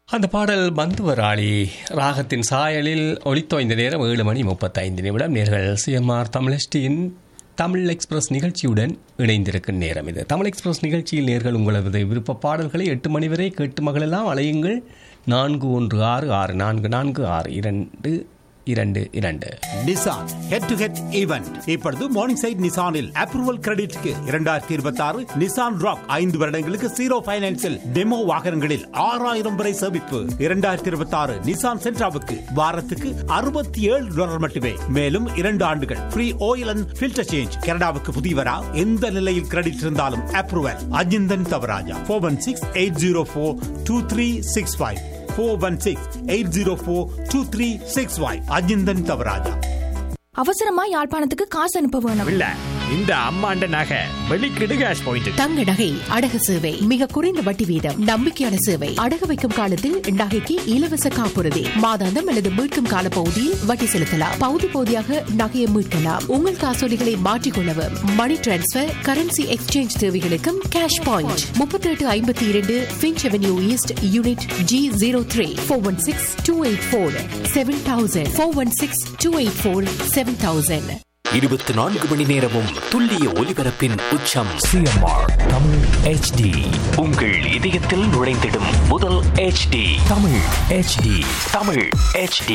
அந்த பாடல் பந்துவராளி ராகத்தின் சாயலில் ஒளித்தோய்ந்த நேரம் ஏழு மணி முப்பத்தைந்து நிமிடம் நேர்கள் சிஎம்ஆர் தமிழஸ்டியின் தமிழ் எக்ஸ்பிரஸ் நிகழ்ச்சியுடன் இணைந்திருக்கும் நேரம் இது தமிழ் எக்ஸ்பிரஸ் நிகழ்ச்சியில் நேர்கள் உங்களது விருப்ப பாடல்களை எட்டு மணி வரை கேட்டு மகளெல்லாம் அலையுங்கள் நான்கு ஒன்று ஆறு ஆறு நான்கு நான்கு ஆறு இரண்டு இரண்டு இரண்டு Nissan head to head event இப்பொழுது மார்னிங் சைட் நிசானில் அப்ரூவல் கிரெடிட்க்கு இரண்டாயிரத்தி இருபத்தி ஆறு நிசான் ராக் ஐந்து வருடங்களுக்கு ஜீரோ பைனான்சில் டெமோ வாகனங்களில் ஆறாயிரம் வரை சேமிப்பு இரண்டாயிரத்தி இருபத்தி ஆறு நிசான் சென்ட்ராவுக்கு வாரத்துக்கு அறுபத்தி ஏழு டாலர் மட்டுமே மேலும் இரண்டு ஆண்டுகள் free oil and filter change கனடாவுக்கு புதியவரா எந்த நிலையில் கிரெடிட் இருந்தாலும் approval Ajinthan Thavarajah four one six eight zero four two three six five four one six eight zero four two three six five Ajinthan Thavarajah அவசரமா யாழ்ப்பாணத்துக்கு காசு அனுப்ப வேணும் இல்ல இந்த அம்மாண்ட நகை வெளிக்கிடு கேஷ் பாயிண்ட் தங்க நகை அடகு சேவை மிக குறைந்த வட்டி வீதம் நம்பிக்கையான சேவை அடகு வைக்கும் காலத்தில் நகைக்கு இலவச காப்புறுதி மாதாந்தம் அல்லது மீட்கும் கால பகுதியில் வட்டி செலுத்தலாம் பகுதி பகுதியாக நகையை மீட்கலாம் உங்கள் காசோலிகளை மாற்றிக்கொள்ளவும் மணி டிரான்ஸ்பர் கரன்சி எக்ஸ்சேஞ்ச் தேவைகளுக்கும் கேஷ் பாயிண்ட் முப்பத்தி எட்டு ஐம்பத்தி இரண்டு Finch avenue east unit G zero three four one six two eight four seven thousand four one six two eight four seven thousand இருபத்தி நான்கு மணி நேரமும் துல்லிய ஒலிபரப்பின் உச்சம் சிஎம்ஆர் தமிழ் ஹெச்டி உங்கள் இதயத்தில் நுழைந்திடும் முதல் HD Tamil HD Tamil HD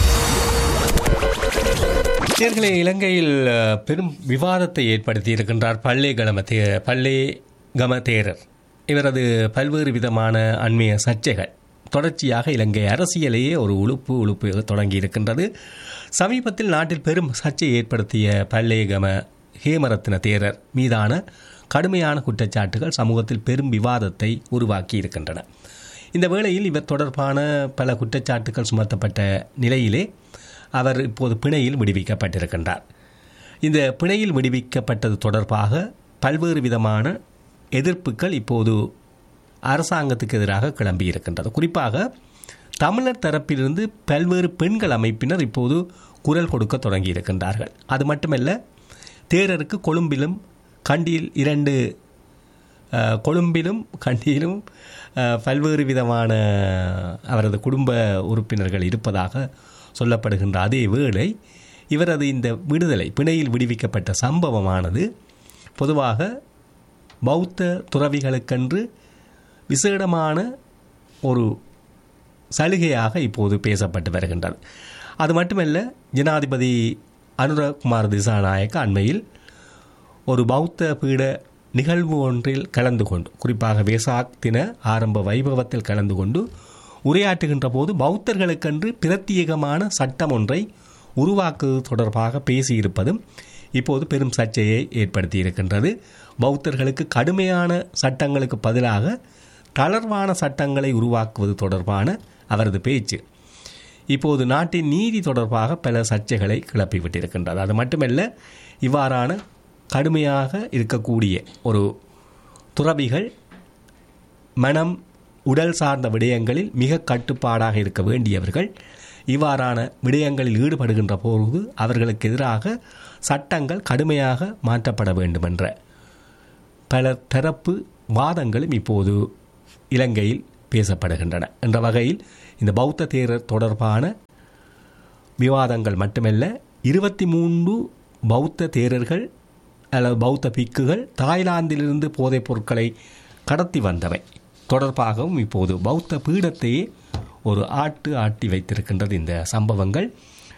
நேர்களே இலங்கையில் அஹ், பெரும் விவாதத்தை ஏற்படுத்தி இருக்கின்றார் பல்லே கம தே பல்லே கம தேரர் இவரது பல்வேறு விதமான அண்மைய சர்ச்சைகள் தொடர்ச்சியாக இலங்கை அரசியலையே ஒரு உழுப்பு உழுப்பு தொடங்கி இருக்கின்றது சமீபத்தில் நாட்டில் பெரும் சர்ச்சை ஏற்படுத்திய பல்லே கம ஹேமரத்ன தேரர் மீதான கடுமையான குற்றச்சாட்டுகள் சமூகத்தில் பெரும் விவாதத்தை உருவாக்கி இருக்கின்றன இந்த வேளையில் இவர் தொடர்பான பல குற்றச்சாட்டுகள் சுமத்தப்பட்ட நிலையிலே அவர் இப்போது பிணையில் விடுவிக்கப்பட்டிருக்கின்றார் இந்த பிணையில் விடுவிக்கப்பட்டது தொடர்பாக பல்வேறு விதமான எதிர்ப்புகள் இப்போது அரசாங்கத்துக்கு எதிராக கிளம்பி இருக்கின்றது குறிப்பாக தமிழர் தரப்பிலிருந்து பல்வேறு பெண்கள் அமைப்பினர் இப்போது குரல் கொடுக்க தொடங்கி இருக்கின்றார்கள் அது மட்டுமல்ல தேரருக்கு கொழும்பிலும் கண்டியில் இரண்டு அஹ், கொழும்பிலும் கண்டியிலும் அஹ், பல்வேறு விதமான அவரது குடும்ப உறுப்பினர்கள் இருப்பதாக சொல்லப்படுகின்ற அதே வேளை இவரது இந்த விடுதலை பிணையில் விடுவிக்கப்பட்ட சம்பவமானது பொதுவாக பௌத்த துறவிகளுக்கென்று விசேடமான ஒரு சலுகையாக இப்போது பேசப்பட்டு வருகின்றது அது மட்டுமல்ல ஜனாதிபதி அனுரகுமார் திசாநாயக்க அண்மையில் ஒரு பௌத்த பீட நிகழ்வு ஒன்றில் கலந்து கொண்டு குறிப்பாக வேசாக் தின ஆரம்ப வைபவத்தில் கலந்து கொண்டு உரையாற்றுகின்ற போது பௌத்தர்களுக்கென்று பிரத்யேகமான சட்டம் ஒன்றை உருவாக்குவது தொடர்பாக பேசியிருப்பதும் இப்போது பெரும் சர்ச்சையை ஏற்படுத்தி இருக்கின்றது பௌத்தர்களுக்கு கடுமையான சட்டங்களுக்கு பதிலாக தளர்வான சட்டங்களை உருவாக்குவது தொடர்பான அவரது பேச்சு இப்போது நாட்டின் நீதி தொடர்பாக பல சர்ச்சைகளை கிளப்பிவிட்டிருக்கின்றது அது மட்டுமல்ல இவ்வாறான கடுமையாக இருக்கக்கூடிய ஒரு துறவிகள் மனம் உடல் சார்ந்த விடயங்களில் மிக கட்டுப்பாடாக இருக்க வேண்டியவர்கள் இவ்வாறான விடயங்களில் ஈடுபடுகின்ற போது அவர்களுக்கு எதிராக சட்டங்கள் கடுமையாக மாற்றப்பட வேண்டுமென்ற பல தரப்பு வாதங்களும் இப்போது இலங்கையில் பேசப்படுகின்றன என்ற வகையில் இந்த பௌத்த தேரர் தொடர்பான விவாதங்கள் மட்டுமல்ல இருபத்தி மூன்று பௌத்த தேரர்கள் அல்லது பௌத்த பிக்குகள் தாய்லாந்திலிருந்து போதைப் பொருட்களை கடத்தி வந்தவை தொடர்பாகவும் இப்போது பௌத்த பீடத்தையே ஒரு ஆட்டு ஆட்டி வைத்திருக்கின்றது இந்த சம்பவங்கள்